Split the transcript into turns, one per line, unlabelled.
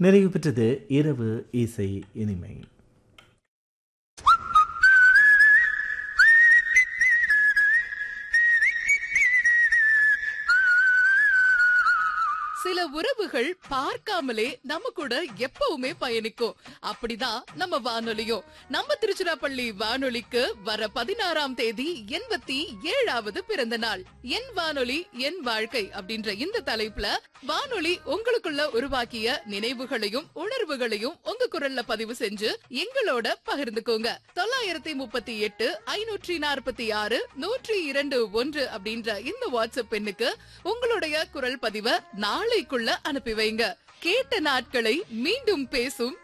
நிறைவு பெற்றது இரவு இசை இனிமை
சில உறவுகள் பார்க்காமலே நம்ம கூட எப்பவுமே பயணிக்கும் அப்படிதான் நம்ம வானொலியும் நம்ம திருச்சிராப்பள்ளி வானொலிக்கு வர பதினாறாம் தேதி எண்பத்தி ஏழாவது பிறந்த நாள் என் வானொலி என் வாழ்க்கை அப்படின்ற இந்த தலைப்புல வானொலி உங்களுக்குள்ள உருவாக்கிய நினைவுகளையும் உணர்வுகளையும் உங்க குரல்ல பதிவு செஞ்சு எங்களோட பகிர்ந்துக்கோங்க தொள்ளாயிரத்தி முப்பத்தி எட்டு ஐநூற்றி நாற்பத்தி ஆறு நூற்றி இரண்டு ஒன்று அப்படின்ற இந்த வாட்ஸ்அப் எண்ணுக்கு உங்களுடைய குரல் பதிவை நாளைக்குள்ள அனுப்பி வைங்க கேட்ட நாட்களை மீண்டும் பேசும்